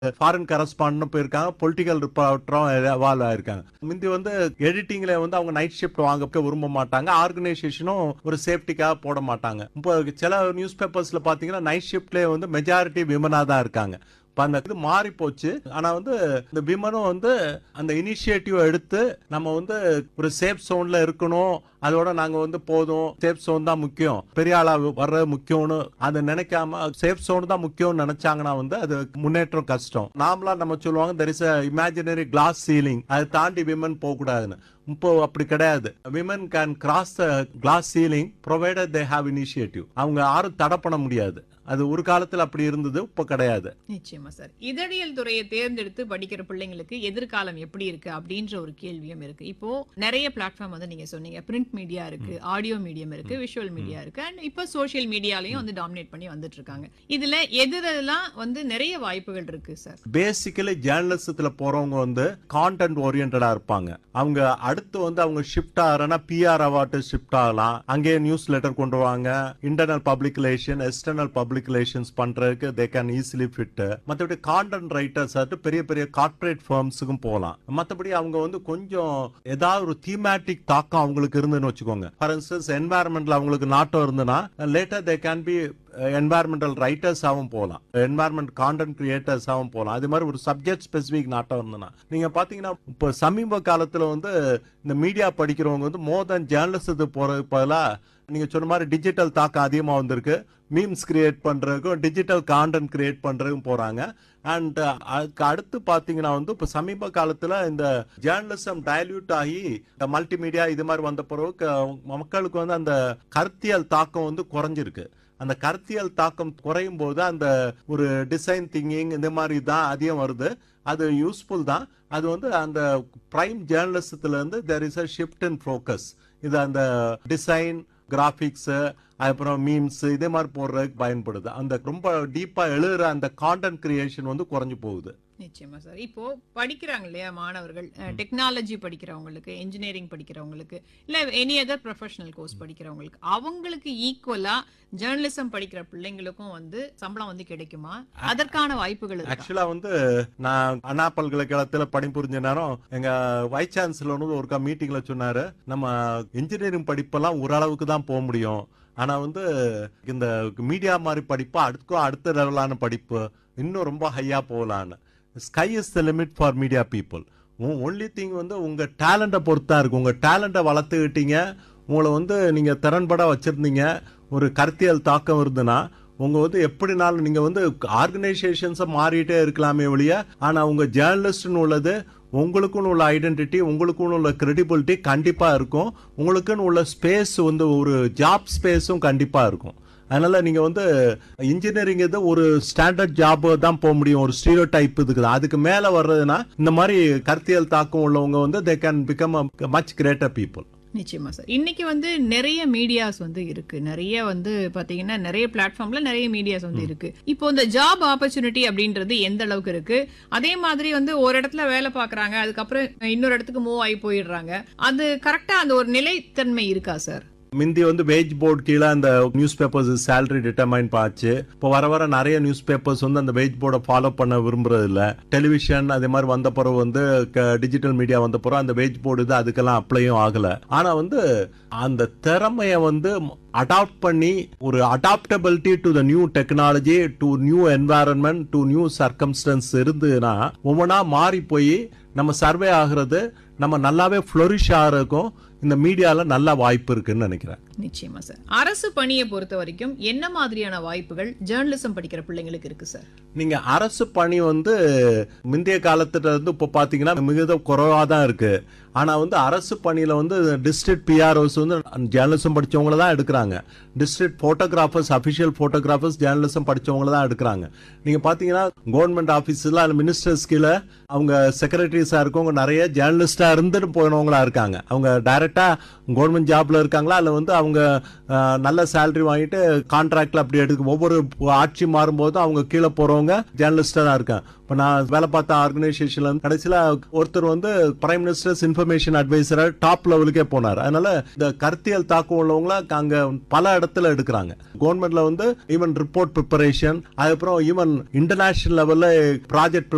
Foreign கரஸ்பாண்டும் போயிருக்காங்க political ரிப்போர்ட்டரும் evolve ஆயிருக்காங்க முந்தி வந்து எடிட்டிங்ல வந்து அவங்க நைட் ஷிஃப்ட் வாங்க விரும்ப மாட்டாங்க ஆர்கனைசேஷனும் ஒரு சேஃப்டிக்காக போட மாட்டாங்க இப்போ சில நியூஸ் பேப்பர்ஸ்ல பாத்தீங்கன்னா நைட் ஷிஃப்ட்லேயே வந்து மெஜாரிட்டி விமனா தான் இருக்காங்க இப்போ அந்த இது மாறி போச்சு ஆனா வந்து இந்த விமனும் வந்து அந்த இனிஷியேட்டிவ் எடுத்து நம்ம வந்து ஒரு சேஃப் சோன்ல இருக்கணும் அதோட நாங்க வந்து போதும் சேஃப் சோன் தான் முக்கியம் பெரிய ஆளா வர்றது முக்கியம்னு அதை நினைக்காம சேஃப் சோன் தான் முக்கியம்னு நினைச்சாங்கன்னா வந்து அது முன்னேற்றம் கஷ்டம் நாமளா நம்ம சொல்லுவாங்க there is imaginary glass ceiling அதை தாண்டி விமன் போக கூடாதுன்னு இப்போ அப்படி கிடையாது women can cross the glass ceiling provided they have initiative அவங்க யாரும் தடை பண்ண முடியாது அது ஒரு காலத்துல அப்படி இருந்தது இப்போ கிடையாது நிச்சயமா சார் இதழியல் துறையை தேர்ந்தெடுத்து படிக்கிற பிள்ளைங்களுக்கு எதிர்காலம் எப்படி இருக்கு அப்படின்ற ஒரு கேள்வியும் இருக்கு இப்போ நிறைய பிளாட்ஃபார்ம் வந்து நீங்க சொன்னீங்க பிரிண்ட் மீடியா இருக்கு ஆடியோ மீடியம் இருக்கு விஷுவல் மீடியா இருக்கு அண்ட் இப்போ சோஷியல் மீடியாலையும் வந்து டாமினேட் பண்ணி வந்துட்டு இருக்காங்க இதுல எதுலெல்லாம் வந்து நிறைய வாய்ப்புகள் இருக்கு சார் பேசிக்கலி ஜேர்னலிசத்துல போறவங்க வந்து கான்டென்ட் ஓரியன்டா இருப்பாங்க அவங்க அடுத்து வந்து அவங்க ஷிஃப்ட் ஆகிறனா பிஆர் அவார்டு ஷிஃப்ட் ஆகலாம் அங்கேயே நியூஸ் லெட்டர் கொண்டு வாங்க இன்டர்னல் பப்ளிகேஷன் எக்ஸ்டர்னல் பப்ளிகேஷன்ஸ் பண்றதுக்கு தே கேன் ஈஸிலி ஃபிட் மற்றபடி கான்டென்ட் ரைட்டர்ஸ் ஆட்டு பெரிய பெரிய கார்ப்பரேட் ஃபர்ம்ஸுக்கும் போகலாம் மற்றபடி அவங்க வந்து கொஞ்சம் ஏதாவது ஒரு தீமேட்டிக் தாக்கம் அவங்களுக்கு இருந்துன்னு வச்சுக்கோங்க ஃபார் இன்ஸ்டன்ஸ் என்வாயர்மெண்ட்ல அவங்களுக்கு நாட்டம் இருந்துன்னா later they can be environmental ரைட்டர்ஸாகவும் போகலாம் என்வாயர்மெண்ட் கான்டென்ட் கிரியேட்டர்ஸாகவும் போகலாம் அது மாதிரி ஒரு சப்ஜெக்ட் ஸ்பெசிபிக் நாட்டம் இருந்ததுன்னா நீங்க பாத்தீங்கன்னா இப்போ சமீப காலத்துல வந்து இந்த மீடியா படிக்கிறவங்க வந்து மோர் தென் ஜேர்னலிசத்துக்கு போறதுக்கு பதிலாக நீங்க சொன்ன மாதிரி டிஜிட்டல் தாக்கம் அதிகமா வந்திருக்கு மீம்ஸ் கிரியேட் பண்றதுக்கும் டிஜிட்டல் கான்டென்ட் கிரியேட் பண்றதுக்கும் போறாங்க அண்ட் அதுக்கு அடுத்து பாத்தீங்கன்னா வந்து இப்போ சமீப காலத்துல இந்த ஜேர்னலிசம் டைல்யூட் ஆகி மல்டிமீடியா இது மாதிரி வந்த பிறகு க- மக்களுக்கு வந்து அந்த கருத்தியல் தாக்கம் வந்து குறைஞ்சிருக்கு அந்த கருத்தியல் தாக்கம் குறையும் போது அந்த ஒரு டிசைன் திங்கிங் இந்த மாதிரி தான் அதிகம் வருது அது யூஸ்ஃபுல் தான் அது வந்து அந்த பிரைம் ஜேர்னலிசத்துல இருந்து there is a shift in focus இது அந்த டிசைன் கிராஃபிக்ஸ் அப்புறம் மீம்ஸ் இதே மாதிரி போடுறதுக்கு பயன்படுது அந்த ரொம்ப டீப்பா எழுதுற அந்த கான்டென்ட் கிரியேஷன் வந்து குறைஞ்சு போகுது நிச்சயமா சார் இப்போ படிக்கிறாங்க இல்லையா மாணவர்கள் டெக்னாலஜி படிக்கிறவங்களுக்கு இன்ஜினியரிங் படிக்கிறவங்களுக்கு இல்ல எனி அதர் ப்ரொஃபஷனல் கோர்ஸ் படிக்கிறவங்களுக்கு அவங்களுக்கு ஈக்குவலா ஜேர்னலிசம் படிக்கிற பிள்ளைங்களுக்கும் வந்து சம்பளம் வந்து கிடைக்குமா அதற்கான வாய்ப்புகள் இருக்கா ஆக்சுவலா வந்து நான் அண்ணா பல்கலைக்கழகத்துல பணிபுரிஞ்ச நேரம் எங்க வைஸ் சான்சலர் வந்து ஒருக்கா மீட்டிங்ல சொன்னாரு நம்ம இன்ஜினியரிங் படிப்பெல்லாம் ஓரளவுக்கு தான் போக முடியும் ஆனா வந்து இந்த மீடியா மாதிரி படிப்பு அடுக்கும் அடுத்த லெவலான படிப்பு இன்னும் ரொம்ப ஹையா போகலான்னு sky is the limit for media people only thing வந்து உங்க டேலண்ட்டை பொறுத்தா இருக்கு உங்க டேலண்ட்டை வளர்த்துக்கிட்டீங்க உங்களை வந்து நீங்க திறன்பட வச்சிருந்தீங்க ஒரு கருத்தியல் தாக்கம் இருந்துன்னா உங்க வந்து எப்படினாலும் நீங்க வந்து ஆர்கனைசேஷன்ஸை மாறிட்டே இருக்கலாமே ஒழிய ஆனா உங்க ஜேர்னலிஸ்ட்னு உள்ளது உங்களுக்குன்னு உள்ள ஐடென்டிட்டி உங்களுக்குன்னு உள்ள கிரெடிபிலிட்டி கண்டிப்பா இருக்கும் உங்களுக்குன்னு உள்ள ஸ்பேஸ் வந்து ஒரு ஜாப் ஸ்பேஸும் கண்டிப்பா இருக்கும் அதனால நீங்க வந்து இன்ஜினியரிங் இது ஒரு ஸ்டாண்டர்ட் ஜாப் தான் போக முடியும் ஒரு ஸ்டீரியோ டைப் இதுக்கு தான். அதுக்கு மேல வர்றதுன்னா இந்த மாதிரி கருத்தியல் தாக்கம் உள்ளவங்க வந்து they can become much greater people நிச்சயமா சார் இன்னைக்கு வந்து நிறைய மீடியாஸ் வந்து இருக்கு நிறைய வந்து பாத்தீங்கன்னா நிறைய பிளாட்ஃபார்ம்ல நிறைய மீடியாஸ் வந்து இருக்கு இப்போ இந்த ஜாப் ஆப்பர்ச்சுனிட்டி அப்படின்றது எந்த அளவுக்கு இருக்கு அதே மாதிரி வந்து ஒரு இடத்துல வேலை பாக்குறாங்க அதுக்கப்புறம் இன்னொரு இடத்துக்கு மூவ் ஆகி போயிடுறாங்க அது கரெக்டா அந்த ஒரு நிலைத்தன்மை இருக்கா சார் முந்தி வந்து வேஜ் போர்டு கீழே அந்த நியூஸ் பேப்பர்ஸ் சேலரி டிட்டர்மைன் பாச்சு இப்போ வர வர நிறைய நியூஸ் பேப்பர்ஸ் வந்து அந்த வேஜ் போர்டை ஃபாலோ பண்ண விரும்புறது இல்ல டெலிவிஷன் அதே மாதிரி வந்த பிறகு வந்து டிஜிட்டல் மீடியா வந்த பிறகு அந்த வேஜ் போர்டு இது அதுக்கெல்லாம் அப்ளையும் ஆகல ஆனா வந்து அந்த திறமைய வந்து அடாப்ட் பண்ணி ஒரு adaptability to the new technology to new environment to new circumstances இருந்துன்னா ஒவ்வொன்றா மாறி போய் நம்ம சர்வே ஆகுறது நம்ம நல்லாவே ஃப்ளொரிஷ் ஆகிறதுக்கும் இந்த மீடியால நல்ல வாய்ப்பு இருக்குன்னு நினைக்கிறேன் நிச்சயமா சார் அரசு பணியை பொறுத்த வரைக்கும் என்ன மாதிரியான வாய்ப்புகள் ஜேர்னலிசம் படிக்கிற பிள்ளைங்களுக்கு இருக்கு சார் நீங்க அரசு பணி வந்து முந்தைய காலத்துல இருந்து இப்போ பாத்தீங்கன்னா மிகுந்த குறைவா தான் இருக்கு ஆனா வந்து அரசு பணியில வந்து டிஸ்ட்ரிக்ட் பிஆர்ஓஸ் வந்து ஜேர்னலிசம் படிச்சவங்கள தான் எடுக்கிறாங்க district photographers official photographers journalism படிச்சவங்கள தான் எடுக்கிறாங்க நீங்க பாத்தீங்கன்னா கவர்மெண்ட் ஆபீஸ்ல மினிஸ்டர்ஸ் கீழே அவங்க செக்ரட்டரிஸா இருக்கவங்க நிறைய ஜேர்னலிஸ்டா இருந்துட்டு போனவங்களா இருக்காங்க அவங்க டைரக்டா கவர்மெண்ட் ஜாப்ல இருக்காங்களா அல்ல வந்து அவங்க அஹ், நல்ல சேலரி வாங்கிட்டு கான்ட்ராக்ட்ல அப்படி எடுக்க ஒவ்வொரு ஆட்சி மாறும்போது அவங்க கீழே போறவங்க ஜேர்னலிஸ்டா தான் இருக்காங்க இப்போ நான் வேலை பார்த்த ஆர்கனைசேஷன்ல இருந்து கடைசியில ஒருத்தர் வந்து பிரைம் மினிஸ்டர்ஸ் இன்ஃபர்மேஷன் அட்வைசரா டாப் லெவலுக்கே போனார் அதனால இந்த கருத்தியல் தாக்கம் உள்ளவங்கள அங்க பல இடத்துல எடுக்கிறாங்க கவர்மெண்ட்ல வந்து ஈவன் ரிப்போர்ட் ப்ரிப்பரேஷன் அதுக்கப்புறம் ஈவன் இன்டர்நேஷனல் லெவல்ல ப்ராஜெக்ட்